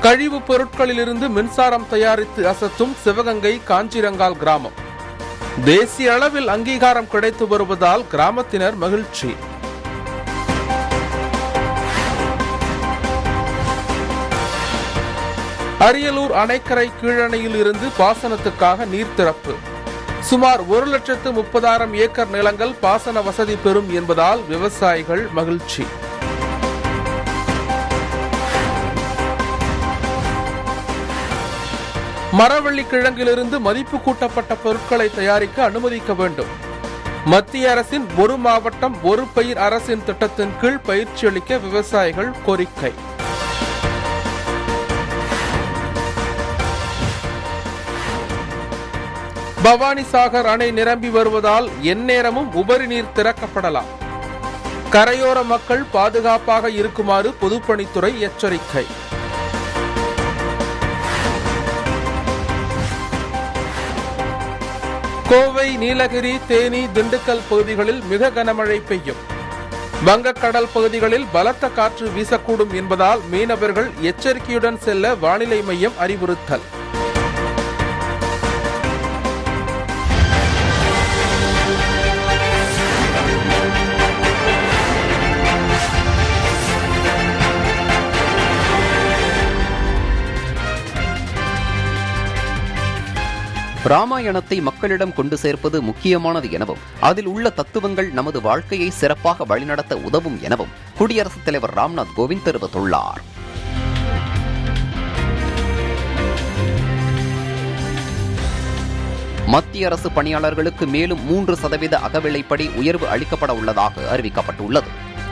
கழிவுப் பொருட்களிலிருந்து மின்சாரம் தயாரித்து அசத்தும் சிவகங்கை காஞ்சிரங்கால் கிராமம் தேசிய அளவில் அங்கீகாரம் கிடைத்து வருவதால் கிராமத்தினர் மகிழ்ச்சி அரியலூர் அணைக்கரை கீழணையில் இருந்து பாசனத்துக்காக நீர் திறப்பு சுமார் ஒரு லட்சத்து முப்பதாயிரம் ஏக்கர் நிலங்கள் பாசன வசதி பெறும் என்பதால் விவசாயிகள் மகிழ்ச்சி மரவள்ளி கிழங்கிலிருந்து மதிப்பு கூட்டப்பட்ட பொருட்களை தயாரிக்க அனுமதிக்க வேண்டும் மத்திய அரசின் ஒரு மாவட்டம் ஒரு பயிர் அரசின் திட்டத்தின் கீழ் பயிற்சி அளிக்க விவசாயிகள் கோரிக்கை பவானிசாகர் அணை நிரம்பி வருவதால் எந்நேரமும் உபரி நீர் திறக்கப்படலாம் கரையோர மக்கள் பாதுகாப்பாக இருக்குமாறு பொதுப்பணித்துறை எச்சரிக்கை கோவை நீலகிரி தேனி திண்டுக்கல் பகுதிகளில் மிக கனமழை பெய்யும் வங்கக்கடல் பகுதிகளில் பலத்த காற்று வீசக்கூடும் என்பதால் மீனவர்கள் எச்சரிக்கையுடன் செல்ல வானிலை மையம் அறிவுறுத்தல் ராமாயணத்தை மக்களிடம் கொண்டு சேர்ப்பது முக்கியமானது எனவும் அதில் உள்ள தத்துவங்கள் நமது வாழ்க்கையை சிறப்பாக வழிநடத்த உதவும் எனவும் குடியரசுத் தலைவர் ராம்நாத் கோவிந்த் தெரிவித்துள்ளார் மத்திய அரசு பணியாளர்களுக்கு மேலும் மூன்று சதவீத அகவிலைப்படி உயர்வு அளிக்கப்பட உள்ளதாக அறிவிக்கப்பட்டுள்ளது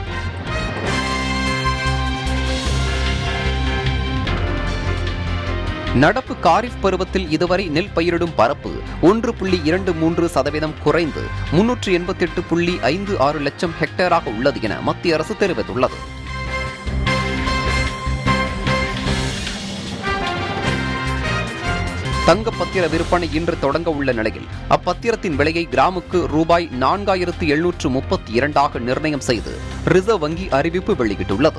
நடப்பு காரிஃப் பருவத்தில் இதுவரை நெல் பயிரிடும் பரப்பு ஒன்று புள்ளி இரண்டு மூன்று சதவீதம் குறைந்து முன்னூற்று எண்பத்தி எட்டு புள்ளி ஐந்து ஆறு லட்சம் ஹெக்டேராக உள்ளது என மத்திய அரசு தெரிவித்துள்ளது தங்க பத்திர விற்பனை இன்று தொடங்க உள்ள நிலையில் அப்பத்திரத்தின் விலையை கிராமுக்கு ரூபாய் நான்காயிரத்து எழுநூற்று முப்பத்தி இரண்டாக நிர்ணயம் செய்து ரிசர்வ் வங்கி அறிவிப்பு வெளியிட்டுள்ளது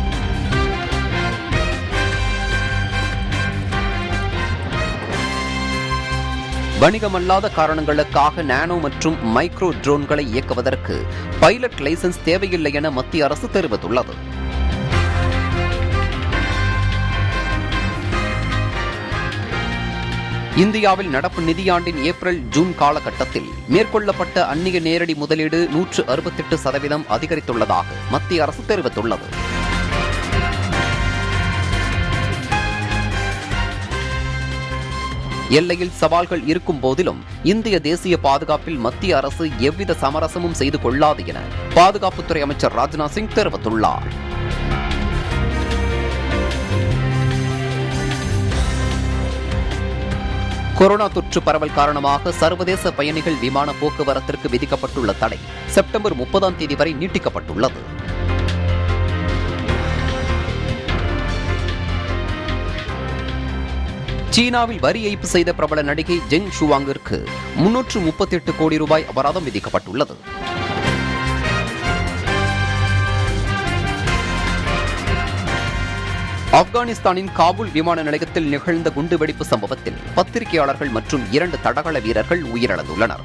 வணிகமல்லாத காரணங்களுக்காக நானோ மற்றும் மைக்ரோ ட்ரோன்களை இயக்குவதற்கு பைலட் லைசன்ஸ் தேவையில்லை என மத்திய அரசு தெரிவித்துள்ளது இந்தியாவில் நடப்பு நிதியாண்டின் ஏப்ரல் ஜூன் காலகட்டத்தில் மேற்கொள்ளப்பட்ட அந்நிய நேரடி முதலீடு நூற்று அறுபத்தெட்டு சதவீதம் அதிகரித்துள்ளதாக மத்திய அரசு தெரிவித்துள்ளது எல்லையில் சவால்கள் இருக்கும் போதிலும் இந்திய தேசிய பாதுகாப்பில் மத்திய அரசு எவ்வித சமரசமும் செய்து கொள்ளாது என பாதுகாப்புத்துறை அமைச்சர் ராஜ்நாத் சிங் தெரிவித்துள்ளார் கொரோனா தொற்று பரவல் காரணமாக சர்வதேச பயணிகள் விமான போக்குவரத்திற்கு விதிக்கப்பட்டுள்ள தடை செப்டம்பர் முப்பதாம் தேதி வரை நீட்டிக்கப்பட்டுள்ளது சீனாவில் வரி ஏய்ப்பு செய்த பிரபல நடிகை ஜெங் ஷுவாங்கிற்கு முன்னூற்று முப்பத்தி எட்டு கோடி ரூபாய் அபராதம் விதிக்கப்பட்டுள்ளது ஆப்கானிஸ்தானின் காபூல் விமான நிலையத்தில் நிகழ்ந்த குண்டுவெடிப்பு சம்பவத்தில் பத்திரிகையாளர்கள் மற்றும் இரண்டு தடகள வீரர்கள் உயிரிழந்துள்ளனர்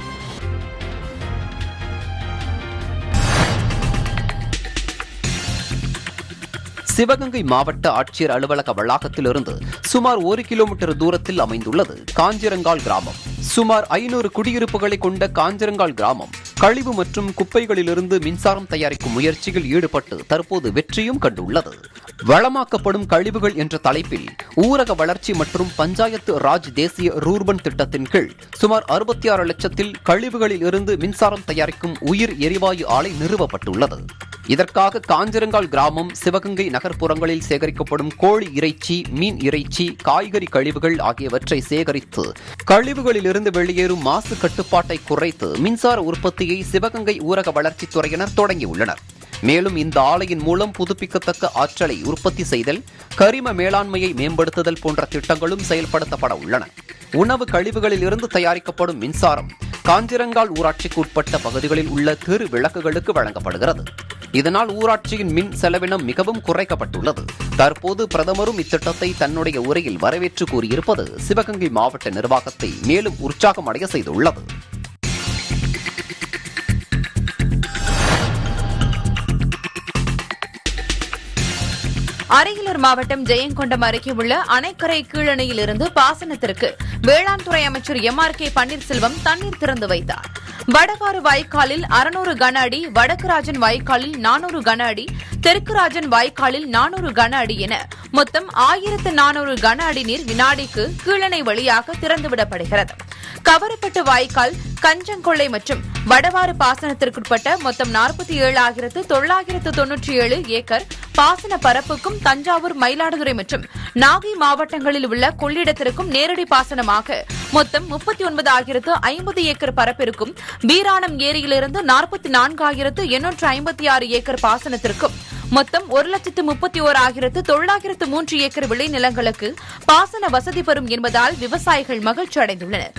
சிவகங்கை மாவட்ட ஆட்சியர் அலுவலக வளாகத்திலிருந்து சுமார் ஒரு கிலோமீட்டர் தூரத்தில் அமைந்துள்ளது காஞ்சிரங்கால் கிராமம் சுமார் ஐநூறு குடியிருப்புகளை கொண்ட காஞ்சிரங்கால் கிராமம் கழிவு மற்றும் குப்பைகளிலிருந்து மின்சாரம் தயாரிக்கும் முயற்சியில் ஈடுபட்டு தற்போது வெற்றியும் கண்டுள்ளது வளமாக்கப்படும் கழிவுகள் என்ற தலைப்பில் ஊரக வளர்ச்சி மற்றும் பஞ்சாயத்து ராஜ் தேசிய ரூர்பன் திட்டத்தின் கீழ் சுமார் அறுபத்தி ஆறு லட்சத்தில் கழிவுகளில் இருந்து மின்சாரம் தயாரிக்கும் உயிர் எரிவாயு ஆலை நிறுவப்பட்டுள்ளது இதற்காக காஞ்சிரங்கால் கிராமம் சிவகங்கை நகர்ப்புறங்களில் சேகரிக்கப்படும் கோழி இறைச்சி மீன் இறைச்சி காய்கறி கழிவுகள் ஆகியவற்றை சேகரித்து கழிவுகளிலிருந்து வெளியேறும் மாசு கட்டுப்பாட்டை குறைத்து மின்சார உற்பத்தியை சிவகங்கை ஊரக வளர்ச்சித் துறையினர் தொடங்கியுள்ளனர் மேலும் இந்த ஆலையின் மூலம் புதுப்பிக்கத்தக்க ஆற்றலை உற்பத்தி செய்தல் கரிம மேலாண்மையை மேம்படுத்துதல் போன்ற திட்டங்களும் செயல்படுத்தப்பட உள்ளன உணவு கழிவுகளில் இருந்து தயாரிக்கப்படும் மின்சாரம் காஞ்சிரங்கால் ஊராட்சிக்கு உட்பட்ட பகுதிகளில் உள்ள தெரு விளக்குகளுக்கு வழங்கப்படுகிறது இதனால் ஊராட்சியின் மின் செலவினம் மிகவும் குறைக்கப்பட்டுள்ளது தற்போது பிரதமரும் இத்திட்டத்தை தன்னுடைய உரையில் வரவேற்று கூறியிருப்பது சிவகங்கை மாவட்ட நிர்வாகத்தை மேலும் உற்சாகமடைய செய்துள்ளது அரியலூர் மாவட்டம் ஜெயங்கொண்டம் அருகே உள்ள அணைக்கரை கீழணையில் இருந்து பாசனத்திற்கு வேளாண் துறை அமைச்சர் எம் ஆர் கே பன்னீர்செல்வம் தண்ணீர் திறந்து வைத்தார் வடவாறு வாய்க்காலில் அறுநூறு கன அடி வடக்குராஜன் வாய்க்காலில் நானூறு கன அடி தெற்குராஜன் வாய்க்காலில் நானூறு கன அடி என மொத்தம் ஆயிரத்து நானூறு கன அடி நீர் வினாடிக்கு கீழணை வழியாக திறந்துவிடப்படுகிறது கவரப்பட்டு வாய்க்கால் கஞ்சங்கொள்ளை மற்றும் வடவாறு பாசனத்திற்குட்பட்ட மொத்தம் நாற்பத்தி ஏழாயிரத்து தொள்ளாயிரத்து தொன்னூற்றி ஏழு ஏக்கர் பாசன பரப்புக்கும் தஞ்சாவூர் மயிலாடுதுறை மற்றும் நாகை மாவட்டங்களில் உள்ள கொள்ளிடத்திற்கும் நேரடி பாசனமாக மொத்தம் முப்பத்தி ஒன்பதாயிரத்து ஐம்பது ஏக்கர் பரப்பிற்கும் வீராணம் ஏரியிலிருந்து நாற்பத்தி நான்காயிரத்து எண்ணூற்று ஐம்பத்தி ஆறு ஏக்கர் பாசனத்திற்கும் மொத்தம் ஒரு லட்சத்து முப்பத்தி ஓராயிரத்து தொள்ளாயிரத்து மூன்று ஏக்கர் விளைநிலங்களுக்கு பாசன வசதி பெறும் என்பதால் விவசாயிகள் மகிழ்ச்சி அடைந்துள்ளனர்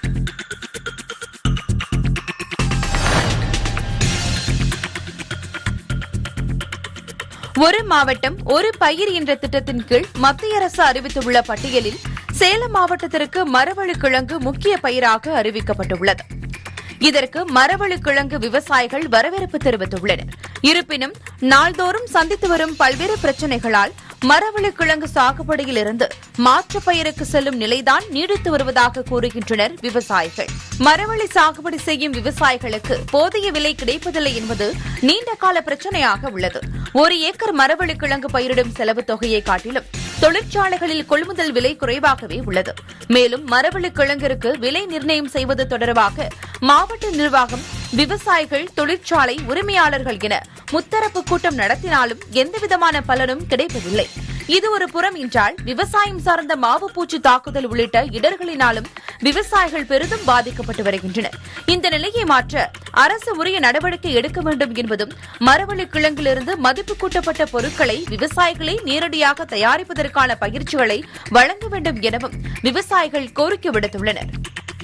ஒரு மாவட்டம் ஒரு பயிர் என்ற திட்டத்தின் கீழ் மத்திய அரசு அறிவித்துள்ள பட்டியலில் சேலம் மாவட்டத்திற்கு மரவள்ளி கிழங்கு முக்கிய பயிராக அறிவிக்கப்பட்டுள்ளது இதற்கு மரவள்ளி கிழங்கு விவசாயிகள் வரவேற்பு தெரிவித்துள்ளனர் இருப்பினும் நாள்தோறும் சந்தித்து வரும் பல்வேறு பிரச்சினைகளால் மரவள்ளி கிழங்கு சாகுபடியில் இருந்து மாற்று பயிருக்கு செல்லும் நிலைதான் நீடித்து வருவதாக கூறுகின்றனர் விவசாயிகள் மரவள்ளி சாகுபடி செய்யும் விவசாயிகளுக்கு போதிய விலை கிடைப்பதில்லை என்பது நீண்ட கால பிரச்சனையாக உள்ளது ஒரு ஏக்கர் மரவள்ளி கிழங்கு பயிரிடும் செலவு தொகையை காட்டிலும் தொழிற்சாலைகளில் கொள்முதல் விலை குறைவாகவே உள்ளது மேலும் மரவள்ளி கிழங்கிற்கு விலை நிர்ணயம் செய்வது தொடர்பாக மாவட்ட நிர்வாகம் விவசாயிகள் தொழிற்சாலை உரிமையாளர்கள் என முத்தரப்பு கூட்டம் நடத்தினாலும் எந்தவிதமான பலனும் கிடைப்பதில்லை இது ஒரு புறம் என்றால் விவசாயம் சார்ந்த மாவு பூச்சி தாக்குதல் உள்ளிட்ட இடர்களினாலும் விவசாயிகள் பெரிதும் பாதிக்கப்பட்டு வருகின்றனர் இந்த நிலையை மாற்ற அரசு உரிய நடவடிக்கை எடுக்க வேண்டும் என்பதும் மரவள்ளி கிழங்கிலிருந்து மதிப்பு கூட்டப்பட்ட பொருட்களை விவசாயிகளே நேரடியாக தயாரிப்பதற்கான பயிற்சிகளை வழங்க வேண்டும் எனவும் விவசாயிகள் கோரிக்கை விடுத்துள்ளனர்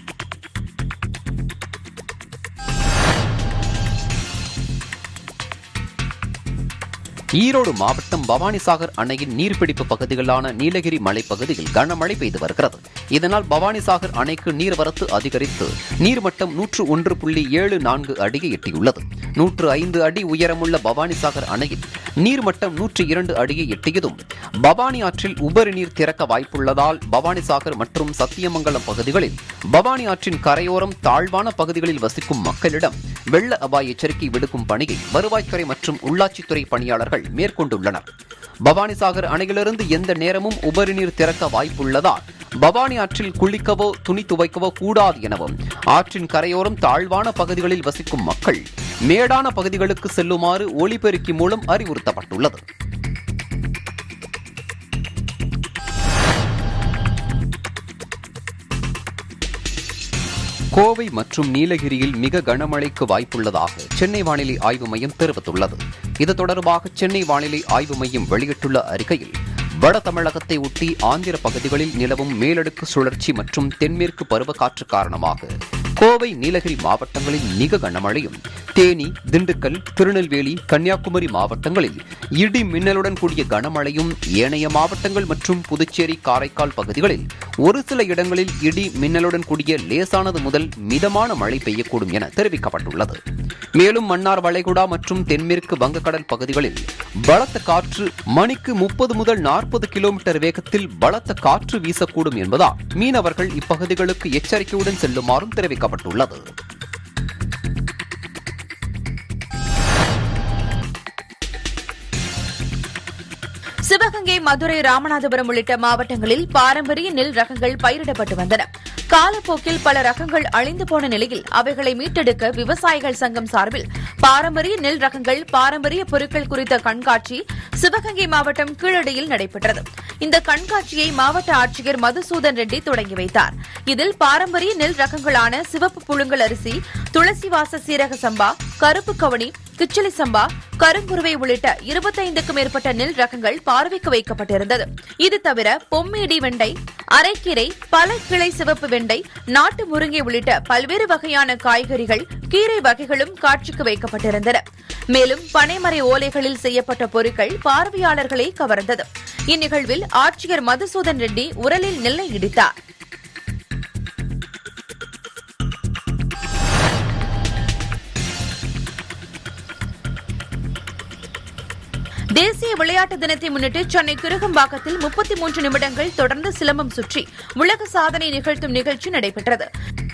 ஈரோடு மாவட்டம் பவானிசாகர் அணையின் நீர்பிடிப்பு பகுதிகளான நீலகிரி மலைப்பகுதியில் கனமழை பெய்து வருகிறது இதனால் பவானிசாகர் அணைக்கு நீர்வரத்து அதிகரித்து நீர்மட்டம் நூற்று ஒன்று புள்ளி ஏழு நான்கு அடியை எட்டியுள்ளது நூற்று ஐந்து அடி உயரமுள்ள பவானிசாகர் அணையில் நீர்மட்டம் நூற்று இரண்டு அடியை எட்டியதும் பவானி ஆற்றில் உபரி நீர் திறக்க வாய்ப்புள்ளதால் பவானிசாகர் மற்றும் சத்தியமங்கலம் பகுதிகளில் பவானி ஆற்றின் கரையோரம் தாழ்வான பகுதிகளில் வசிக்கும் மக்களிடம் வெள்ள அபாய எச்சரிக்கை விடுக்கும் பணியை வருவாய்த்துறை மற்றும் உள்ளாட்சித்துறை பணியாளர்கள் மேற்கொண்டுள்ளனர் பவானிசாகர் அணையிலிருந்து எந்த நேரமும் உபரி நீர் திறக்க வாய்ப்புள்ளதால் பவானி ஆற்றில் குளிக்கவோ துணி துவைக்கவோ கூடாது எனவும் ஆற்றின் கரையோரம் தாழ்வான பகுதிகளில் வசிக்கும் மக்கள் மேடான பகுதிகளுக்கு செல்லுமாறு ஒலிபெருக்கி மூலம் அறிவுறுத்தப்பட்டுள்ளது கோவை மற்றும் நீலகிரியில் மிக கனமழைக்கு வாய்ப்புள்ளதாக சென்னை வானிலை ஆய்வு மையம் தெரிவித்துள்ளது இது தொடர்பாக சென்னை வானிலை ஆய்வு மையம் வெளியிட்டுள்ள அறிக்கையில் வட தமிழகத்தை ஒட்டி ஆந்திர பகுதிகளில் நிலவும் மேலடுக்கு சுழற்சி மற்றும் தென்மேற்கு பருவக்காற்று காரணமாக கோவை நீலகிரி மாவட்டங்களில் மிக கனமழையும் தேனி திண்டுக்கல் திருநெல்வேலி கன்னியாகுமரி மாவட்டங்களில் இடி மின்னலுடன் கூடிய கனமழையும் ஏனைய மாவட்டங்கள் மற்றும் புதுச்சேரி காரைக்கால் பகுதிகளில் ஒரு சில இடங்களில் இடி மின்னலுடன் கூடிய லேசானது முதல் மிதமான மழை பெய்யக்கூடும் என தெரிவிக்கப்பட்டுள்ளது மேலும் மன்னார் வளைகுடா மற்றும் தென்மேற்கு வங்கக்கடல் பகுதிகளில் பலத்த காற்று மணிக்கு முப்பது முதல் நாற்பது கிலோமீட்டர் வேகத்தில் பலத்த காற்று வீசக்கூடும் என்பதால் மீனவர்கள் இப்பகுதிகளுக்கு எச்சரிக்கையுடன் செல்லுமாறும் தெரிவிக்கப்பட்டுள்ளது சிவகங்கை மதுரை ராமநாதபுரம் உள்ளிட்ட மாவட்டங்களில் பாரம்பரிய நெல் ரகங்கள் பயிரிடப்பட்டு வந்தன காலப்போக்கில் பல ரகங்கள் அழிந்து போன நிலையில் அவைகளை மீட்டெடுக்க விவசாயிகள் சங்கம் சார்பில் பாரம்பரிய நெல் ரகங்கள் பாரம்பரிய பொருட்கள் குறித்த கண்காட்சி சிவகங்கை மாவட்டம் கீழடியில் நடைபெற்றது இந்த கண்காட்சியை மாவட்ட ஆட்சியர் மதுசூதன் ரெட்டி தொடங்கி வைத்தார் இதில் பாரம்பரிய நெல் ரகங்களான சிவப்பு புழுங்கல் அரிசி துளசிவாச சீரக சம்பா கருப்பு கவனி கிச்சிலி சம்பா கருங்குருவை உள்ளிட்ட இருபத்தைந்துக்கும் மேற்பட்ட நெல் ரகங்கள் பார்வைக்கு வைக்கப்பட்டிருந்தது இது தவிர பொம்மேடி வெண்டை அரைக்கீரை பல கிளை சிவப்பு வெண்டை நாட்டு முருங்கை உள்ளிட்ட பல்வேறு வகையான காய்கறிகள் கீரை வகைகளும் காட்சிக்கு வைக்கப்பட்டிருந்தன மேலும் பனைமரை ஓலைகளில் செய்யப்பட்ட பொருட்கள் பார்வையாளர்களை கவர்ந்தது இந்நிகழ்வில் ஆட்சியர் மதுசூதன் ரெட்டி உரலில் நெல்லை இடித்தார் தேசிய விளையாட்டு தினத்தை முன்னிட்டு சென்னை கிருகம்பாக்கத்தில் முப்பத்தி மூன்று நிமிடங்கள் தொடர்ந்து சிலம்பம் சுற்றி உலக சாதனை நிகழ்த்தும் நிகழ்ச்சி நடைபெற்றது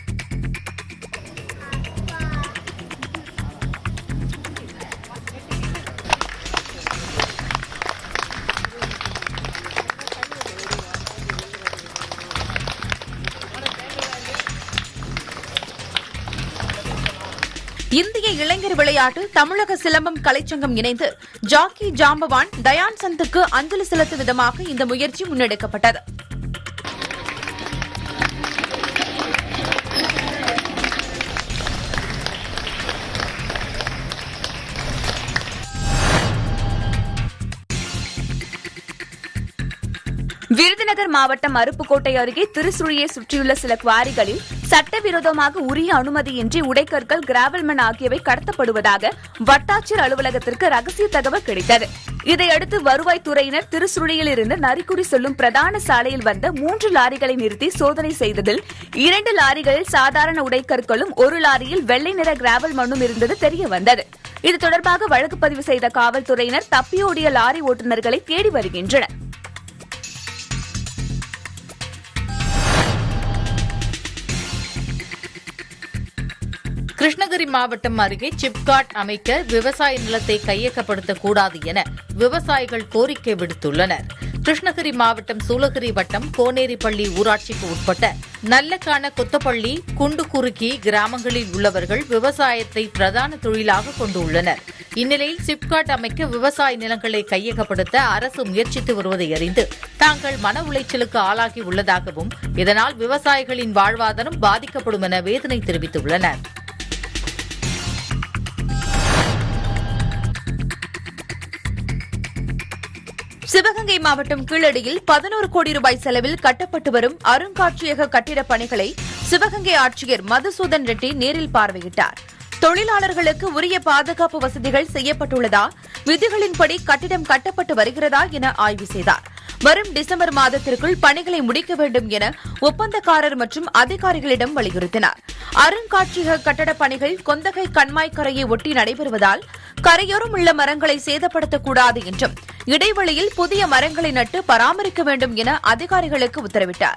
இந்திய இளைஞர் விளையாட்டு தமிழக சிலம்பம் கலைச்சங்கம் இணைந்து ஜாக்கி ஜாம்பவான் தயான் சந்துக்கு அஞ்சலி செலுத்தும் விதமாக இந்த முயற்சி முன்னெடுக்கப்பட்டது விருதுநகர் மாவட்டம் அருப்புக்கோட்டை அருகே திருசுழியை சுற்றியுள்ள சில குவாரிகளில் சட்டவிரோதமாக உரிய அனுமதியின்றி உடைக்கற்கள் கிராவல் மண் ஆகியவை கடத்தப்படுவதாக வட்டாட்சியர் அலுவலகத்திற்கு ரகசிய தகவல் கிடைத்தது இதையடுத்து வருவாய்த்துறையினர் திருசுழியில் இருந்து நரிக்குடி செல்லும் பிரதான சாலையில் வந்த மூன்று லாரிகளை நிறுத்தி சோதனை செய்ததில் இரண்டு லாரிகளில் சாதாரண உடைக்கற்களும் ஒரு லாரியில் வெள்ளை நிற கிராவல் மண்ணும் இருந்தது தெரிய வந்தது இது தொடர்பாக வழக்கு பதிவு செய்த காவல்துறையினர் தப்பியோடிய லாரி ஓட்டுநர்களை தேடி வருகின்றனர் கிருஷ்ணகிரி மாவட்டம் அருகே சிப்காட் அமைக்க விவசாய நிலத்தை கையகப்படுத்தக்கூடாது என விவசாயிகள் கோரிக்கை விடுத்துள்ளனர் கிருஷ்ணகிரி மாவட்டம் சூலகிரி வட்டம் கோனேரிப்பள்ளி ஊராட்சிக்கு உட்பட்ட நல்லக்கான கொத்தப்பள்ளி குண்டுகுறுக்கி கிராமங்களில் உள்ளவர்கள் விவசாயத்தை பிரதான தொழிலாக கொண்டுள்ளனர் இந்நிலையில் சிப்காட் அமைக்க விவசாய நிலங்களை கையகப்படுத்த அரசு முயற்சித்து வருவதை அறிந்து தாங்கள் மன உளைச்சலுக்கு ஆளாகி உள்ளதாகவும் இதனால் விவசாயிகளின் வாழ்வாதாரம் பாதிக்கப்படும் என வேதனை தெரிவித்துள்ளனர் சிவகங்கை மாவட்டம் கீழடியில் பதினோரு கோடி ரூபாய் செலவில் கட்டப்பட்டு வரும் அருங்காட்சியக கட்டிடப் பணிகளை சிவகங்கை ஆட்சியர் மதுசூதன் ரெட்டி நேரில் பார்வையிட்டார் தொழிலாளர்களுக்கு உரிய பாதுகாப்பு வசதிகள் செய்யப்பட்டுள்ளதா விதிகளின்படி கட்டிடம் கட்டப்பட்டு வருகிறதா என ஆய்வு செய்தார் வரும் டிசம்பர் மாதத்திற்குள் பணிகளை முடிக்க வேண்டும் என ஒப்பந்தக்காரர் மற்றும் அதிகாரிகளிடம் வலியுறுத்தினார் அருங்காட்சியக கட்டடப் பணிகள் கொந்தகை கண்மாய் கரையை ஒட்டி நடைபெறுவதால் கரையோரம் உள்ள மரங்களை சேதப்படுத்தக்கூடாது என்றும் இடைவெளியில் புதிய மரங்களை நட்டு பராமரிக்க வேண்டும் என அதிகாரிகளுக்கு உத்தரவிட்டார்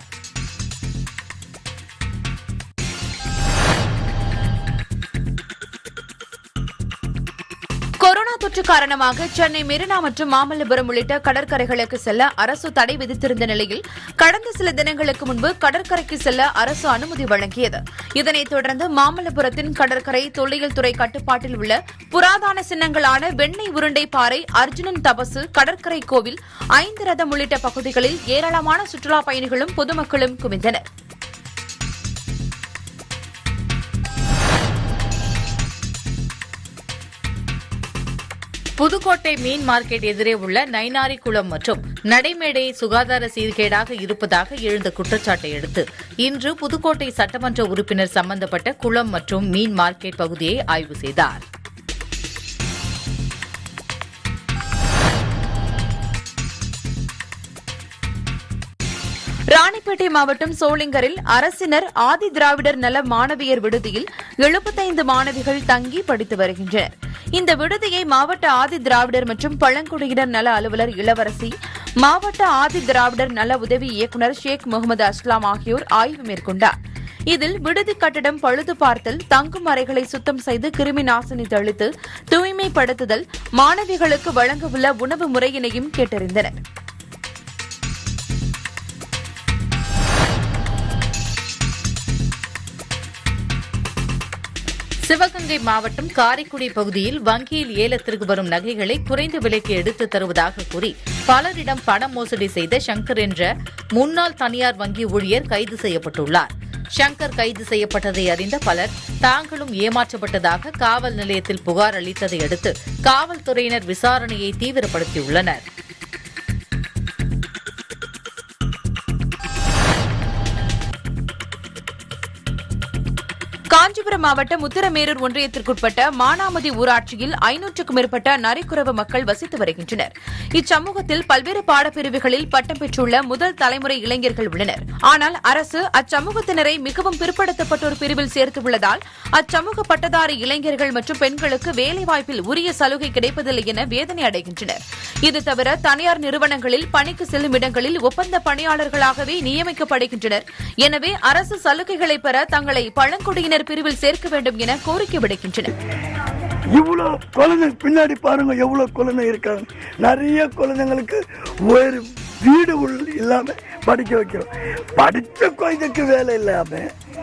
கொரோனா தொற்று காரணமாக சென்னை மெரினா மற்றும் மாமல்லபுரம் உள்ளிட்ட கடற்கரைகளுக்கு செல்ல அரசு தடை விதித்திருந்த நிலையில் கடந்த சில தினங்களுக்கு முன்பு கடற்கரைக்கு செல்ல அரசு அனுமதி வழங்கியது இதனைத் தொடர்ந்து மாமல்லபுரத்தின் கடற்கரை தொல்லியல் துறை கட்டுப்பாட்டில் உள்ள புராதன சின்னங்களான வெண்ணெய் உருண்டை பாறை அர்ஜுனன் தபசு கடற்கரை கோவில் ஐந்து ரதம் உள்ளிட்ட பகுதிகளில் ஏராளமான சுற்றுலாப் பயணிகளும் பொதுமக்களும் குவிந்தனர் புதுக்கோட்டை மீன் மார்க்கெட் எதிரே உள்ள நைனாரி குளம் மற்றும் நடைமேடை சுகாதார சீர்கேடாக இருப்பதாக எழுந்த குற்றச்சாட்டை அடுத்து இன்று புதுக்கோட்டை சட்டமன்ற உறுப்பினர் சம்பந்தப்பட்ட குளம் மற்றும் மீன் மார்க்கெட் பகுதியை ஆய்வு செய்தார் ராணிப்பேட்டை மாவட்டம் சோளிங்கரில் அரசினர் ஆதி திராவிடர் நல மாணவியர் விடுதியில் எழுபத்தைந்து மாணவிகள் தங்கி படித்து வருகின்றனர் இந்த விடுதியை மாவட்ட ஆதி திராவிடர் மற்றும் பழங்குடியினர் நல அலுவலர் இளவரசி மாவட்ட ஆதி திராவிடர் நல உதவி இயக்குநர் ஷேக் முகமது அஸ்லாம் ஆகியோர் ஆய்வு மேற்கொண்டார் இதில் விடுதி கட்டடம் பழுது பார்த்தல் தங்கும் அறைகளை சுத்தம் செய்து கிருமி நாசினி தெளித்து தூய்மைப்படுத்துதல் மாணவிகளுக்கு வழங்கவுள்ள உணவு முறையினையும் கேட்டறிந்தனர் சிவகங்கை மாவட்டம் காரைக்குடி பகுதியில் வங்கியில் ஏலத்திற்கு வரும் நகைகளை குறைந்த விலைக்கு எடுத்து தருவதாக கூறி பலரிடம் பண மோசடி செய்த சங்கர் என்ற முன்னாள் தனியார் வங்கி ஊழியர் கைது செய்யப்பட்டுள்ளார் சங்கர் கைது செய்யப்பட்டதை அறிந்த பலர் தாங்களும் ஏமாற்றப்பட்டதாக காவல் நிலையத்தில் புகார் அளித்ததை அடுத்து காவல்துறையினர் விசாரணையை தீவிரப்படுத்தியுள்ளனர் காஞ்சிபுரம் மாவட்டம் உத்தரமேரூர் ஒன்றியத்திற்குட்பட்ட மானாமதி ஊராட்சியில் ஐநூற்றுக்கும் மேற்பட்ட நரிக்குறவ மக்கள் வசித்து வருகின்றனர் இச்சமூகத்தில் பல்வேறு பாடப்பிரிவுகளில் பட்டம் பெற்றுள்ள முதல் தலைமுறை இளைஞர்கள் உள்ளனர் ஆனால் அரசு அச்சமூகத்தினரை மிகவும் பிற்படுத்தப்பட்டோர் பிரிவில் சேர்த்துள்ளதால் அச்சமூக பட்டதாரி இளைஞர்கள் மற்றும் பெண்களுக்கு வேலைவாய்ப்பில் உரிய சலுகை கிடைப்பதில்லை என வேதனை அடைகின்றனர் இது தவிர தனியார் நிறுவனங்களில் பணிக்கு செல்லும் இடங்களில் ஒப்பந்த பணியாளர்களாகவே நியமிக்கப்படுகின்றனர் எனவே அரசு சலுகைகளை பெற தங்களை பழங்குடியினர் பிரிவில் சேர்க்க வேண்டும் என கோரிக்கை விடுக்கின்றனர் இவ்வளோ குழந்தை பின்னாடி பாருங்க எவ்வளோ குழந்தை இருக்காங்க நிறைய குழந்தைங்களுக்கு ஒரு வீடு உள் இல்லாம படிக்க வைக்கிறோம் படித்த குழந்தைக்கு வேலை இல்லாம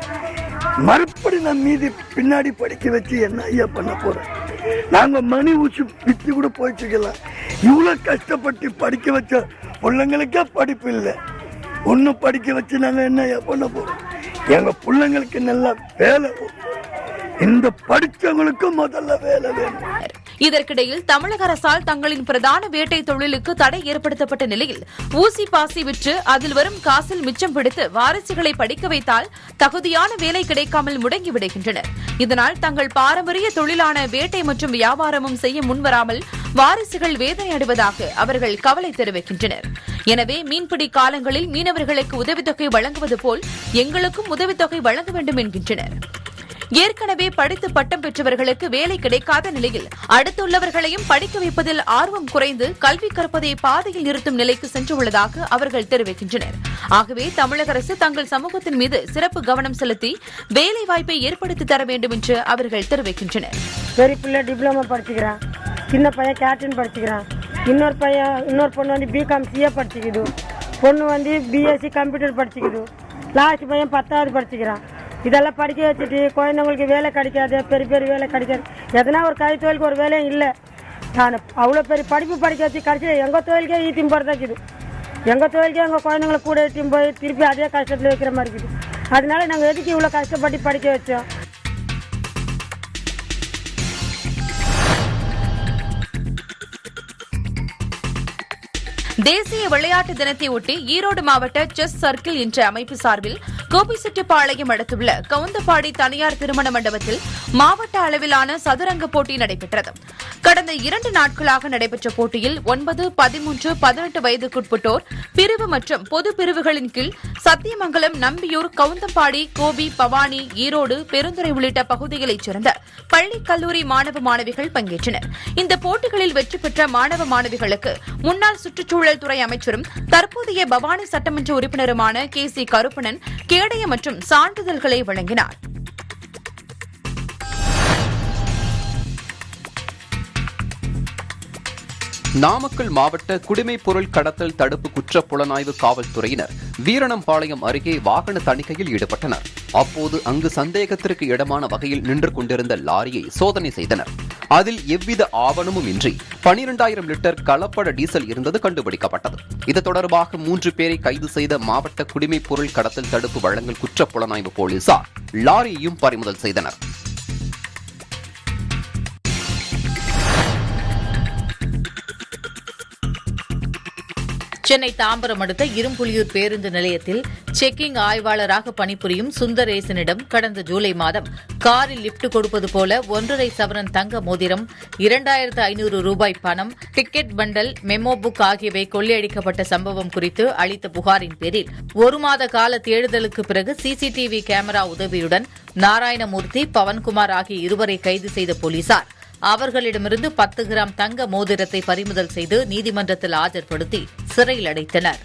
மறுபடி நான் மீதி பின்னாடி படிக்க வச்சு என்ன ஐயா பண்ண போறோம் நாங்க மணி ஊசி பிச்சு கூட போயிட்டுருக்கலாம் இவ்வளோ கஷ்டப்பட்டு படிக்க வச்ச பிள்ளைங்களுக்கே படிப்பு இல்லை ஒன்றும் படிக்க வச்சு நாங்கள் என்ன ஐயா பண்ண போறோம் எங்க பிள்ளைங்களுக்கு நல்லா வேலை இந்த படிச்சவங்களுக்கும் முதல்ல வேலை வேணும் இதற்கிடையில் தமிழக அரசால் தங்களின் பிரதான வேட்டை தொழிலுக்கு தடை ஏற்படுத்தப்பட்ட நிலையில் ஊசி பாசி விற்று அதில் வரும் காசில் மிச்சம் பிடித்து வாரிசுகளை படிக்க வைத்தால் தகுதியான வேலை கிடைக்காமல் முடங்கி விடுகின்றனர் இதனால் தங்கள் பாரம்பரிய தொழிலான வேட்டை மற்றும் வியாபாரமும் செய்ய முன்வராமல் வாரிசுகள் வேதனை அடைவதாக அவர்கள் கவலை தெரிவிக்கின்றனர் எனவே மீன்பிடி காலங்களில் மீனவர்களுக்கு உதவித்தொகை வழங்குவது போல் எங்களுக்கும் உதவித்தொகை வழங்க வேண்டும் என்கின்றனர் ஏற்கனவே படித்து பட்டம் பெற்றவர்களுக்கு வேலை கிடைக்காத நிலையில் அடுத்துள்ளவர்களையும் படிக்க வைப்பதில் ஆர்வம் குறைந்து கல்வி கற்பதை பாதையில் நிறுத்தும் நிலைக்கு சென்றுள்ளதாக அவர்கள் தெரிவிக்கின்றனர் ஆகவே தமிழக அரசு தங்கள் சமூகத்தின் மீது சிறப்பு கவனம் செலுத்தி வேலை வாய்ப்பை ஏற்படுத்தி தர வேண்டும் என்று அவர்கள் தெரிவிக்கின்றனர் பெரிய பிள்ளை டிப்ளமோ படிச்சுக்கிறான் சின்ன பையன் கேட்டரின் படிச்சுக்கிறான் இன்னொரு பையன் இன்னொரு பொண்ணு வந்து பிகாம் சிஏ படிச்சுக்குது பொண்ணு வந்து பிஎஸ்சி கம்ப்யூட்டர் படிச்சுக்குது லாஸ்ட் பையன் பத்தாவது படிச்சுக்கிறான் இதெல்லாம் படிக்க வச்சுட்டு குழந்தைங்களுக்கு வேலை கிடைக்காது பெரிய பெரிய வேலை கிடைக்காது எதனா ஒரு கை தொழிலுக்கு ஒரு வேலையும் இல்லை நான் அவ்வளோ பெரிய படிப்பு படிக்க வச்சு கடைசியில் எங்கள் தொழிலுக்கே ஈத்தியும் போகிறதாக்குது எங்கள் தொழிலுக்கே எங்கள் குழந்தைங்களை கூட ஏற்றியும் போய் திருப்பி அதே கஷ்டத்தில் வைக்கிற மாதிரி இருக்குது அதனால நாங்கள் எதுக்கு இவ்வளோ கஷ்டப்பட்டு படிக்க வச்சோம் தேசிய விளையாட்டு தினத்தை ஒட்டி ஈரோடு மாவட்ட செஸ் சர்க்கிள் என்ற அமைப்பு சார்பில் கோபிச்செட்டிப்பாளையம் அடுத்துள்ள கவுந்தப்பாடி தனியார் திருமண மண்டபத்தில் மாவட்ட அளவிலான சதுரங்க போட்டி நடைபெற்றது கடந்த இரண்டு நாட்களாக நடைபெற்ற போட்டியில் ஒன்பது பதிமூன்று பதினெட்டு வயதுக்குட்பட்டோர் பிரிவு மற்றும் பொது பிரிவுகளின் கீழ் சத்தியமங்கலம் நம்பியூர் கவுந்தப்பாடி கோபி பவானி ஈரோடு பெருந்துறை உள்ளிட்ட பகுதிகளைச் சேர்ந்த பள்ளி கல்லூரி மாணவ மாணவிகள் பங்கேற்றனர் இந்த போட்டிகளில் வெற்றி பெற்ற மாணவ மாணவிகளுக்கு முன்னாள் சுற்றுச்சூழல் துறை அமைச்சரும் தற்போதைய பவானி சட்டமன்ற உறுப்பினருமான கே சி கருப்பணன் கேடய மற்றும் சான்றிதழ்களை வழங்கினார் நாமக்கல் மாவட்ட குடிமைப் பொருள் கடத்தல் தடுப்பு குற்ற புலனாய்வு காவல்துறையினர் வீரணம்பாளையம் அருகே வாகன தணிக்கையில் ஈடுபட்டனர் அப்போது அங்கு சந்தேகத்திற்கு இடமான வகையில் நின்று கொண்டிருந்த லாரியை சோதனை செய்தனர் அதில் எவ்வித ஆவணமும் இன்றி பனிரெண்டாயிரம் லிட்டர் கலப்பட டீசல் இருந்தது கண்டுபிடிக்கப்பட்டது இது தொடர்பாக மூன்று பேரை கைது செய்த மாவட்ட குடிமைப் பொருள் கடத்தல் தடுப்பு வழங்கல் குற்ற புலனாய்வு போலீசார் லாரியையும் பறிமுதல் செய்தனர் சென்னை தாம்பரம் அடுத்த இரும்புலியூர் பேருந்து நிலையத்தில் செக்கிங் ஆய்வாளராக பணிபுரியும் சுந்தரேசனிடம் கடந்த ஜூலை மாதம் காரில் லிப்ட் கொடுப்பது போல ஒன்றரை சவரன் தங்க மோதிரம் இரண்டாயிரத்து ஐநூறு ரூபாய் பணம் டிக்கெட் பண்டல் மெமோ புக் ஆகியவை கொள்ளையடிக்கப்பட்ட சம்பவம் குறித்து அளித்த புகாரின் பேரில் ஒரு மாத கால தேடுதலுக்கு பிறகு சிசிடிவி கேமரா உதவியுடன் நாராயணமூர்த்தி பவன்குமார் ஆகிய இருவரை கைது செய்த போலீசார் அவர்களிடமிருந்து பத்து கிராம் தங்க மோதிரத்தை பறிமுதல் செய்து நீதிமன்றத்தில் ஆஜர்படுத்தி சிறையில் அடைத்தனர்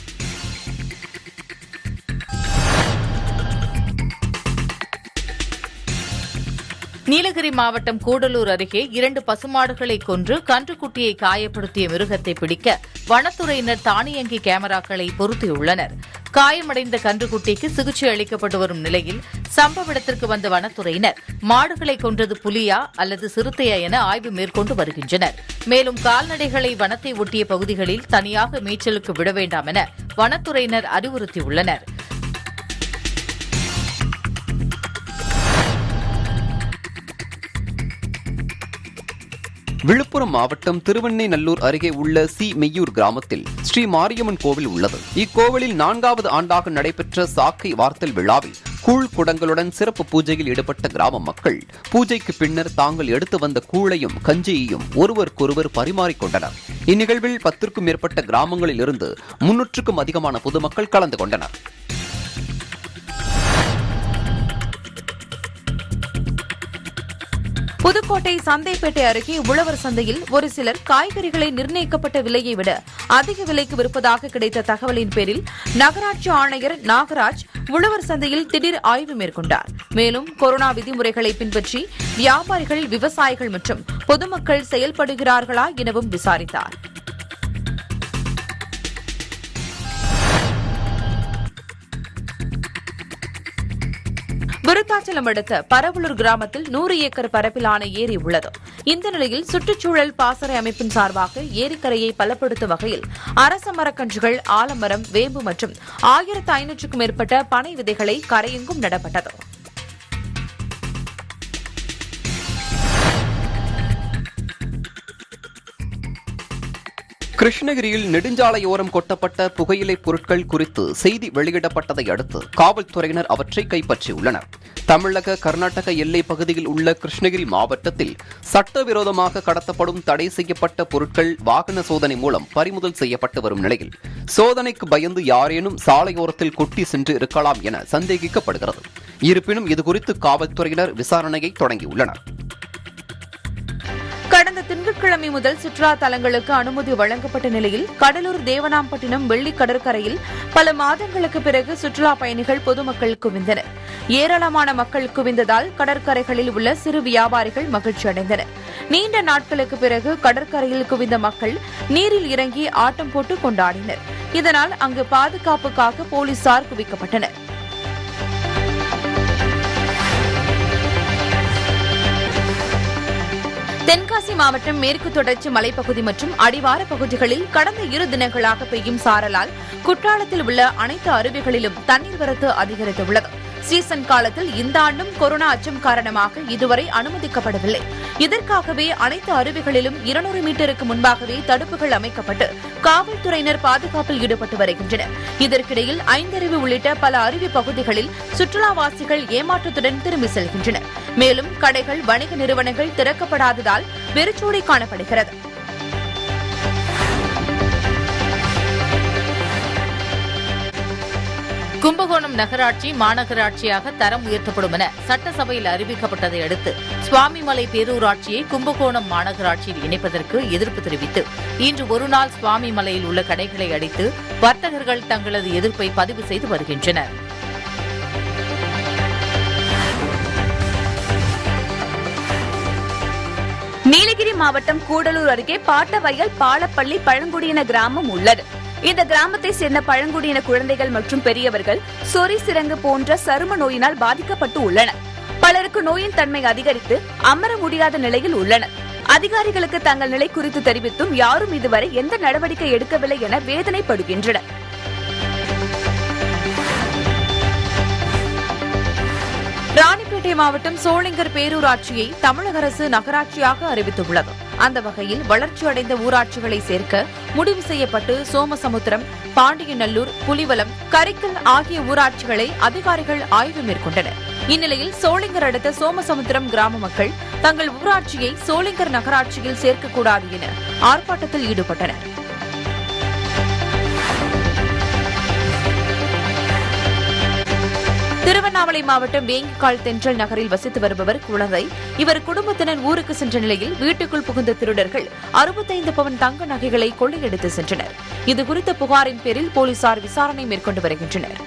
நீலகிரி மாவட்டம் கூடலூர் அருகே இரண்டு பசுமாடுகளை கொன்று கன்றுக்குட்டியை காயப்படுத்திய மிருகத்தை பிடிக்க வனத்துறையினர் தானியங்கி கேமராக்களை பொருத்தியுள்ளனர் காயமடைந்த கன்றுக்குட்டிக்கு சிகிச்சை அளிக்கப்பட்டு வரும் நிலையில் சம்பவ இடத்திற்கு வந்த வனத்துறையினர் மாடுகளை கொன்றது புலியா அல்லது சிறுத்தையா என ஆய்வு மேற்கொண்டு வருகின்றனர் மேலும் கால்நடைகளை வனத்தை ஒட்டிய பகுதிகளில் தனியாக மேய்ச்சலுக்கு விட வேண்டாம் என வனத்துறையினர் அறிவுறுத்தியுள்ளனர் விழுப்புரம் மாவட்டம் திருவெண்ணைநல்லூர் அருகே உள்ள சி மெய்யூர் கிராமத்தில் ஸ்ரீ மாரியம்மன் கோவில் உள்ளது இக்கோவிலில் நான்காவது ஆண்டாக நடைபெற்ற சாக்கை வார்த்தல் விழாவில் கூழ் குடங்களுடன் சிறப்பு பூஜையில் ஈடுபட்ட கிராம மக்கள் பூஜைக்கு பின்னர் தாங்கள் எடுத்து வந்த கூழையும் கஞ்சியையும் ஒருவருக்கொருவர் பரிமாறிக்கொண்டனர் இந்நிகழ்வில் பத்திற்கும் மேற்பட்ட கிராமங்களில் இருந்து முன்னூற்றுக்கும் அதிகமான பொதுமக்கள் கலந்து கொண்டனர் புதுக்கோட்டை சந்தைப்பேட்டை அருகே உழவர் சந்தையில் ஒரு சிலர் காய்கறிகளை நிர்ணயிக்கப்பட்ட விலையை விட அதிக விலைக்கு விற்பதாக கிடைத்த தகவலின் பேரில் நகராட்சி ஆணையர் நாகராஜ் உழவர் சந்தையில் திடீர் ஆய்வு மேற்கொண்டார் மேலும் கொரோனா விதிமுறைகளை பின்பற்றி வியாபாரிகள் விவசாயிகள் மற்றும் பொதுமக்கள் செயல்படுகிறார்களா எனவும் விசாரித்தார் விருத்தாச்சலம் அடுத்த பரவலூர் கிராமத்தில் நூறு ஏக்கர் பரப்பிலான ஏரி உள்ளது இந்த நிலையில் சுற்றுச்சூழல் பாசறை அமைப்பின் சார்பாக ஏரிக்கரையை பலப்படுத்தும் வகையில் அரச மரக்கன்றுகள் ஆலமரம் வேம்பு மற்றும் ஆயிரத்து ஐநூற்றுக்கும் மேற்பட்ட பனை விதைகளை கரையெங்கும் நடப்பட்டது கிருஷ்ணகிரியில் நெடுஞ்சாலையோரம் கொட்டப்பட்ட புகையிலை பொருட்கள் குறித்து செய்தி வெளியிடப்பட்டதை அடுத்து காவல்துறையினர் அவற்றை கைப்பற்றியுள்ளனர் தமிழக கர்நாடக எல்லைப் பகுதியில் உள்ள கிருஷ்ணகிரி மாவட்டத்தில் சட்டவிரோதமாக கடத்தப்படும் தடை செய்யப்பட்ட பொருட்கள் வாகன சோதனை மூலம் பறிமுதல் செய்யப்பட்டு வரும் நிலையில் சோதனைக்கு பயந்து யாரேனும் சாலையோரத்தில் கொட்டி சென்று இருக்கலாம் என சந்தேகிக்கப்படுகிறது இருப்பினும் இதுகுறித்து காவல்துறையினர் விசாரணையை தொடங்கியுள்ளனர் கடந்த திங்கட்கிழமை முதல் சுற்றுலா தலங்களுக்கு அனுமதி வழங்கப்பட்ட நிலையில் கடலூர் தேவனாம்பட்டினம் வெள்ளி கடற்கரையில் பல மாதங்களுக்கு பிறகு சுற்றுலா பயணிகள் பொதுமக்கள் குவிந்தனர் ஏராளமான மக்கள் குவிந்ததால் கடற்கரைகளில் உள்ள சிறு வியாபாரிகள் மகிழ்ச்சி அடைந்தனர் நீண்ட நாட்களுக்கு பிறகு கடற்கரையில் குவிந்த மக்கள் நீரில் இறங்கி ஆட்டம் போட்டு கொண்டாடினர் இதனால் அங்கு பாதுகாப்புக்காக போலீசார் குவிக்கப்பட்டனர் தென்காசி மாவட்டம் மேற்கு தொடர்ச்சி மலைப்பகுதி மற்றும் அடிவார பகுதிகளில் கடந்த இரு தினங்களாக பெய்யும் சாரலால் குற்றாலத்தில் உள்ள அனைத்து அருவிகளிலும் தண்ணீர் வரத்து அதிகரித்துள்ளது சீசன் காலத்தில் இந்த ஆண்டும் கொரோனா அச்சம் காரணமாக இதுவரை அனுமதிக்கப்படவில்லை இதற்காகவே அனைத்து அருவிகளிலும் இருநூறு மீட்டருக்கு முன்பாகவே தடுப்புகள் அமைக்கப்பட்டு காவல்துறையினர் பாதுகாப்பில் ஈடுபட்டு வருகின்றனர் இதற்கிடையில் ஐந்தருவி உள்ளிட்ட பல அருவி பகுதிகளில் சுற்றுலாவாசிகள் ஏமாற்றத்துடன் திரும்பி செல்கின்றனர் மேலும் கடைகள் வணிக நிறுவனங்கள் திறக்கப்படாததால் வெறிச்சோடி காணப்படுகிறது கும்பகோணம் நகராட்சி மாநகராட்சியாக தரம் உயர்த்தப்படும் என சட்டசபையில் அறிவிக்கப்பட்டதை அடுத்து சுவாமிமலை பேரூராட்சியை கும்பகோணம் மாநகராட்சியில் இணைப்பதற்கு எதிர்ப்பு தெரிவித்து இன்று ஒருநாள் சுவாமிமலையில் உள்ள கடைகளை அடித்து வர்த்தகர்கள் தங்களது எதிர்ப்பை பதிவு செய்து வருகின்றனர் நீலகிரி மாவட்டம் கூடலூர் அருகே பாட்டவயல் பாலப்பள்ளி பழங்குடியின கிராமம் உள்ளது இந்த கிராமத்தை சேர்ந்த பழங்குடியின குழந்தைகள் மற்றும் பெரியவர்கள் சொறி சிரங்கு போன்ற சரும நோயினால் பாதிக்கப்பட்டு உள்ளனர் பலருக்கு நோயின் தன்மை அதிகரித்து அமர முடியாத நிலையில் உள்ளனர் அதிகாரிகளுக்கு தங்கள் நிலை குறித்து தெரிவித்தும் யாரும் இதுவரை எந்த நடவடிக்கை எடுக்கவில்லை என வேதனைப்படுகின்றனர் ராணிப்பேட்டை மாவட்டம் சோளிங்கர் பேரூராட்சியை தமிழக அரசு நகராட்சியாக அறிவித்துள்ளது அந்த வகையில் வளர்ச்சியடைந்த ஊராட்சிகளை சேர்க்க முடிவு செய்யப்பட்டு சோமசமுத்திரம் பாண்டியநல்லூர் புலிவலம் கரிக்கல் ஆகிய ஊராட்சிகளை அதிகாரிகள் ஆய்வு மேற்கொண்டனர் இந்நிலையில் சோளிங்கர் அடுத்த சோமசமுத்திரம் கிராம மக்கள் தங்கள் ஊராட்சியை சோளிங்கர் நகராட்சியில் சேர்க்கக்கூடாது என ஆர்ப்பாட்டத்தில் ஈடுபட்டனர் திருவண்ணாமலை மாவட்டம் வேங்கிக்கால் தென்றல் நகரில் வசித்து வருபவர் குழந்தை இவர் குடும்பத்தினர் ஊருக்கு சென்ற நிலையில் வீட்டுக்குள் புகுந்த திருடர்கள் அறுபத்தைந்து பவன் தங்க நகைகளை கொள்ளையடித்து சென்றனர் இதுகுறித்த புகாரின் பேரில் போலீசார் விசாரணை மேற்கொண்டு வருகின்றனர்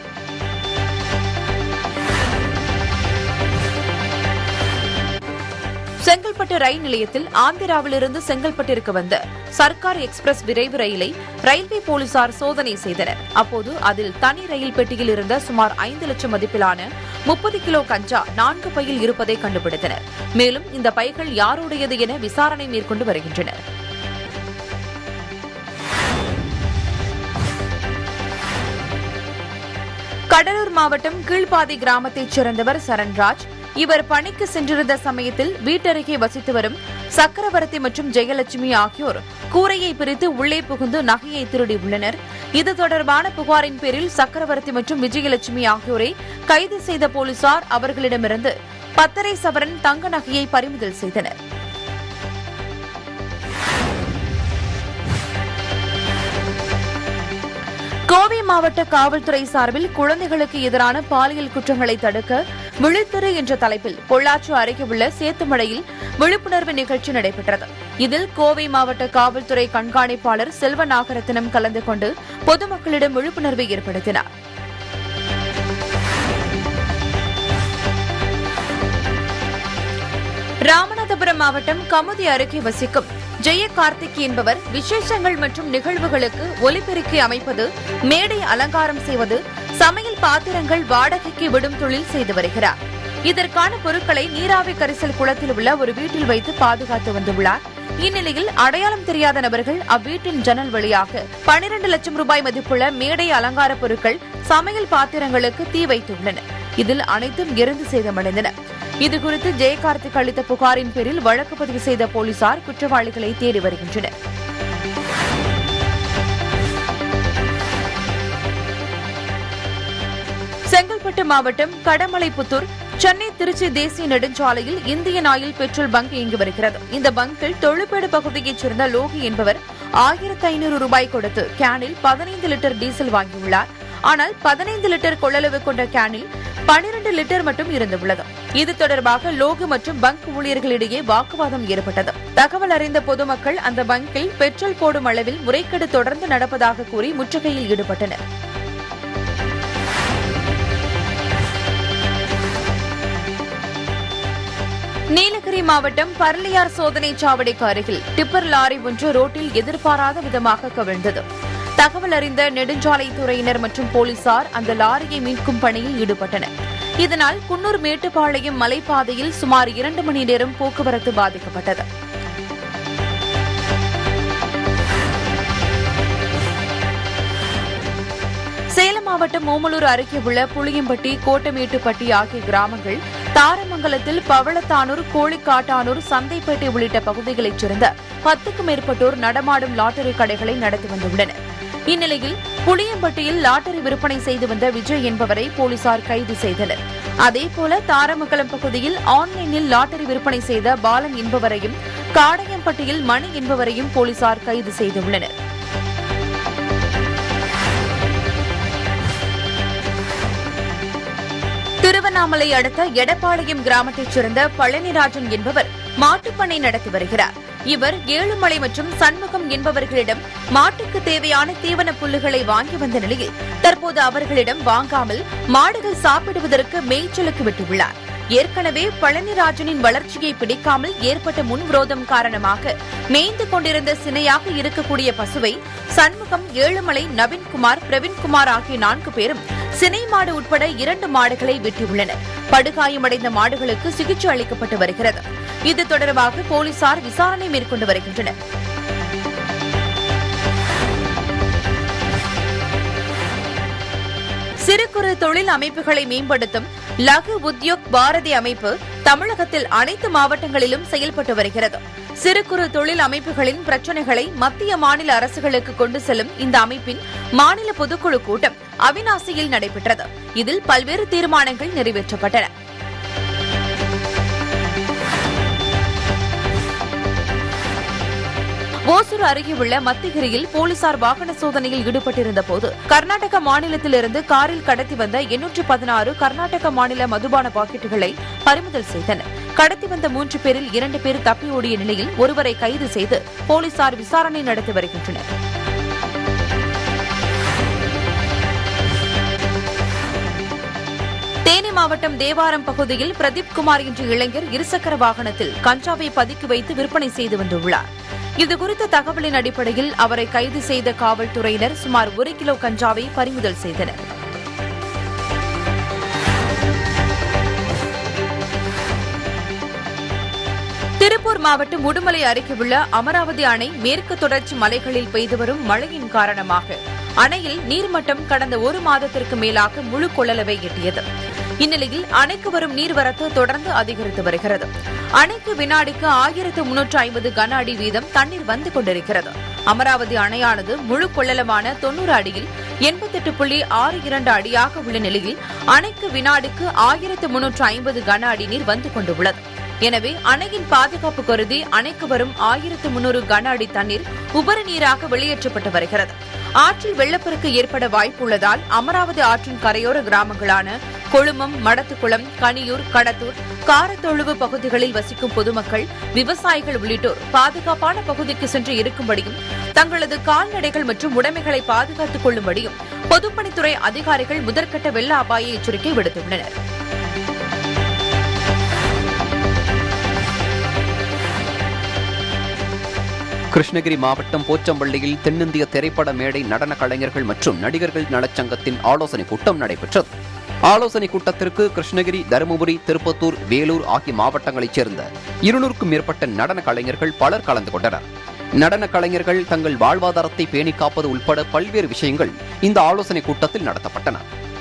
செங்கல்பட்டு ரயில் நிலையத்தில் ஆந்திராவிலிருந்து செங்கல்பட்டிற்கு வந்த சர்க்கார் எக்ஸ்பிரஸ் விரைவு ரயிலை ரயில்வே போலீசார் சோதனை செய்தனர் அப்போது அதில் தனி ரயில் பெட்டியில் இருந்த சுமார் ஐந்து லட்சம் மதிப்பிலான முப்பது கிலோ கஞ்சா நான்கு பையில் இருப்பதை கண்டுபிடித்தனர் மேலும் இந்த பைகள் யாருடையது என விசாரணை மேற்கொண்டு வருகின்றனர் கடலூர் மாவட்டம் கீழ்பாதி கிராமத்தைச் சேர்ந்தவர் சரண்ராஜ் இவர் பணிக்கு சென்றிருந்த சமயத்தில் வீட்டருகே வசித்து வரும் சக்கரவர்த்தி மற்றும் ஜெயலட்சுமி ஆகியோர் கூரையை பிரித்து உள்ளே புகுந்து நகையை திருடியுள்ளனர் இது தொடர்பான புகாரின் பேரில் சக்கரவர்த்தி மற்றும் விஜயலட்சுமி ஆகியோரை கைது செய்த போலீசார் அவர்களிடமிருந்து பத்தரை சவரன் தங்க நகையை பறிமுதல் செய்தனர் கோவை மாவட்ட காவல்துறை சார்பில் குழந்தைகளுக்கு எதிரான பாலியல் குற்றங்களை தடுக்க விழித்திரு என்ற தலைப்பில் பொள்ளாச்சி அருகே உள்ள சேத்துமடையில் விழிப்புணர்வு நிகழ்ச்சி நடைபெற்றது இதில் கோவை மாவட்ட காவல்துறை கண்காணிப்பாளர் செல்வ நாகரத்தினம் கலந்து கொண்டு பொதுமக்களிடம் விழிப்புணர்வை ஏற்படுத்தினார் ராமநாதபுரம் மாவட்டம் கமுதி அருகே வசிக்கும் ஜெய கார்த்திக் என்பவர் விசேஷங்கள் மற்றும் நிகழ்வுகளுக்கு ஒலிபெருக்கி அமைப்பது மேடை அலங்காரம் செய்வது சமையல் பாத்திரங்கள் வாடகைக்கு விடும் தொழில் செய்து வருகிறார் இதற்கான பொருட்களை நீராவி கரிசல் குளத்தில் உள்ள ஒரு வீட்டில் வைத்து பாதுகாத்து வந்துள்ளார் இந்நிலையில் அடையாளம் தெரியாத நபர்கள் அவ்வீட்டின் ஜன்னல் வழியாக பனிரண்டு லட்சம் ரூபாய் மதிப்புள்ள மேடை அலங்கார பொருட்கள் சமையல் பாத்திரங்களுக்கு தீ வைத்துள்ளனர் இதில் அனைத்தும் எரிந்து சேதமடைந்தன இதுகுறித்து ஜெயகார்த்திக் அளித்த புகாரின் பேரில் வழக்கு பதிவு செய்த போலீசார் குற்றவாளிகளை தேடி வருகின்றனர் செங்கல்பட்டு மாவட்டம் கடமலைப்புத்தூர் சென்னை திருச்சி தேசிய நெடுஞ்சாலையில் இந்தியன் ஆயில் பெட்ரோல் பங்க் இயங்கி வருகிறது இந்த பங்கில் தொழுப்பேடு பகுதியைச் சேர்ந்த லோகி என்பவர் ஆயிரத்து ஐநூறு ரூபாய் கொடுத்து கேனில் பதினைந்து லிட்டர் டீசல் வாங்கியுள்ளார் ஆனால் பதினைந்து லிட்டர் கொள்ளளவு கொண்ட கேனில் பனிரண்டு லிட்டர் மட்டும் இருந்துள்ளது இது தொடர்பாக லோகு மற்றும் பங்க் ஊழியர்களிடையே வாக்குவாதம் ஏற்பட்டது தகவல் அறிந்த பொதுமக்கள் அந்த பங்கில் பெட்ரோல் போடும் அளவில் முறைகேடு தொடர்ந்து நடப்பதாக கூறி முற்றுகையில் ஈடுபட்டனர் நீலகிரி மாவட்டம் பர்லியார் சோதனை சாவடிக்கு அருகில் டிப்பர் லாரி ஒன்று ரோட்டில் எதிர்பாராத விதமாக கவிழ்ந்தது தகவல் அறிந்த நெடுஞ்சாலைத்துறையினர் மற்றும் போலீசார் அந்த லாரியை மீட்கும் பணியில் ஈடுபட்டனர் இதனால் குன்னூர் மேட்டுப்பாளையம் மலைப்பாதையில் சுமார் இரண்டு மணி நேரம் போக்குவரத்து பாதிக்கப்பட்டது சேலம் மாவட்டம் ஓமலூர் அருகே உள்ள புளியம்பட்டி கோட்டமேட்டுப்பட்டி ஆகிய கிராமங்கள் தாரமங்கலத்தில் பவளத்தானூர் கோழிக்காட்டானூர் சந்தைப்பேட்டை உள்ளிட்ட பகுதிகளைச் சேர்ந்த பத்துக்கும் மேற்பட்டோர் நடமாடும் லாட்டரி கடைகளை நடத்தி வந்துள்ளனர் இந்நிலையில் புளியம்பட்டியில் லாட்டரி விற்பனை செய்து வந்த விஜய் என்பவரை போலீசார் கைது செய்தனர் அதேபோல தாரமங்கலம் பகுதியில் ஆன்லைனில் லாட்டரி விற்பனை செய்த பாலன் என்பவரையும் காடையம்பட்டியில் மணி என்பவரையும் போலீசார் கைது செய்துள்ளனர் திருவண்ணாமலை அடுத்த எடப்பாளையம் கிராமத்தைச் சேர்ந்த பழனிராஜன் என்பவர் மாட்டுப்பண்ணை நடத்தி வருகிறார் இவர் ஏழுமலை மற்றும் சண்முகம் என்பவர்களிடம் மாட்டுக்கு தேவையான தீவன புல்லுகளை வாங்கி வந்த நிலையில் தற்போது அவர்களிடம் வாங்காமல் மாடுகள் சாப்பிடுவதற்கு மேய்ச்சலுக்கு விட்டுள்ளார் ஏற்கனவே பழனிராஜனின் வளர்ச்சியை பிடிக்காமல் ஏற்பட்ட முன்விரோதம் காரணமாக மேய்ந்து கொண்டிருந்த சினையாக இருக்கக்கூடிய பசுவை சண்முகம் ஏழுமலை நவீன்குமார் பிரவீன்குமார் ஆகிய நான்கு பேரும் சினை மாடு உட்பட இரண்டு மாடுகளை வெட்டியுள்ளனர் படுகாயமடைந்த மாடுகளுக்கு சிகிச்சை அளிக்கப்பட்டு வருகிறது இது தொடர்பாக போலீசார் விசாரணை மேற்கொண்டு வருகின்றனர் சிறு குறு தொழில் அமைப்புகளை மேம்படுத்தும் லகு உத்யோக் பாரதி அமைப்பு தமிழகத்தில் அனைத்து மாவட்டங்களிலும் செயல்பட்டு வருகிறது சிறு குறு தொழில் அமைப்புகளின் பிரச்சினைகளை மத்திய மாநில அரசுகளுக்கு கொண்டு செல்லும் இந்த அமைப்பின் மாநில பொதுக்குழு கூட்டம் அவினாசியில் நடைபெற்றது இதில் பல்வேறு தீர்மானங்கள் நிறைவேற்றப்பட்டன ஓசூர் அருகே உள்ள மத்திகிரியில் போலீசார் வாகன சோதனையில் ஈடுபட்டிருந்த போது கர்நாடக மாநிலத்திலிருந்து காரில் கடத்தி வந்த எண்ணூற்று பதினாறு கர்நாடக மாநில மதுபான பாக்கெட்டுகளை பறிமுதல் செய்தனர் கடத்தி வந்த மூன்று பேரில் இரண்டு பேர் தப்பி ஓடிய நிலையில் ஒருவரை கைது செய்து போலீசார் விசாரணை நடத்தி வருகின்றனர் தேனி மாவட்டம் தேவாரம் பகுதியில் பிரதீப் குமார் என்ற இளைஞர் இருசக்கர வாகனத்தில் கஞ்சாவை பதுக்கி வைத்து விற்பனை செய்து வந்துள்ளார் இதுகுறித்த தகவலின் அடிப்படையில் அவரை கைது செய்த காவல்துறையினர் சுமார் ஒரு கிலோ கஞ்சாவை பறிமுதல் செய்தனர் திருப்பூர் மாவட்டம் உடுமலை அருகே உள்ள அமராவதி அணை மேற்கு தொடர்ச்சி மலைகளில் பெய்து வரும் மழையின் காரணமாக அணையில் நீர்மட்டம் கடந்த ஒரு மாதத்திற்கு மேலாக முழு கொள்ளளவை எட்டியது இந்நிலையில் அணைக்கு வரும் நீர்வரத்து தொடர்ந்து அதிகரித்து வருகிறது அணைக்கு வினாடிக்கு ஆயிரத்து முன்னூற்று ஐம்பது கன அடி வீதம் தண்ணீர் வந்து கொண்டிருக்கிறது அமராவதி அணையானது முழு கொள்ளளமான தொன்னூறு அடியில் எண்பத்தெட்டு புள்ளி ஆறு இரண்டு அடியாக உள்ள நிலையில் அணைக்கு வினாடிக்கு ஆயிரத்து முன்னூற்று ஐம்பது கன அடி நீர் வந்து கொண்டுள்ளது எனவே அணையின் பாதுகாப்பு கருதி அணைக்கு வரும் ஆயிரத்து முன்னூறு கன அடி தண்ணீர் உபரி நீராக வெளியேற்றப்பட்டு வருகிறது ஆற்றில் வெள்ளப்பெருக்கு ஏற்பட வாய்ப்புள்ளதால் அமராவதி ஆற்றின் கரையோர கிராமங்களான கொழுமம் மடத்துக்குளம் கனியூர் கடத்தூர் காரத்தொழுவு பகுதிகளில் வசிக்கும் பொதுமக்கள் விவசாயிகள் உள்ளிட்டோர் பாதுகாப்பான பகுதிக்கு சென்று இருக்கும்படியும் தங்களது கால்நடைகள் மற்றும் உடைமைகளை பாதுகாத்துக் கொள்ளும்படியும் பொதுப்பணித்துறை அதிகாரிகள் முதற்கட்ட வெள்ள அபாய எச்சரிக்கை விடுத்துள்ளனர் கிருஷ்ணகிரி மாவட்டம் போச்சம்பள்ளியில் தென்னிந்திய திரைப்பட மேடை நடன கலைஞர்கள் மற்றும் நடிகர்கள் நலச்சங்கத்தின் ஆலோசனைக் கூட்டம் நடைபெற்றது ஆலோசனைக் கூட்டத்திற்கு கிருஷ்ணகிரி தருமபுரி திருப்பத்தூர் வேலூர் ஆகிய மாவட்டங்களைச் சேர்ந்த இருநூறுக்கும் மேற்பட்ட நடன கலைஞர்கள் பலர் கலந்து கொண்டனர் நடன கலைஞர்கள் தங்கள் வாழ்வாதாரத்தை பேணிக் காப்பது உட்பட பல்வேறு விஷயங்கள் இந்த ஆலோசனைக் கூட்டத்தில் நடத்தப்பட்டன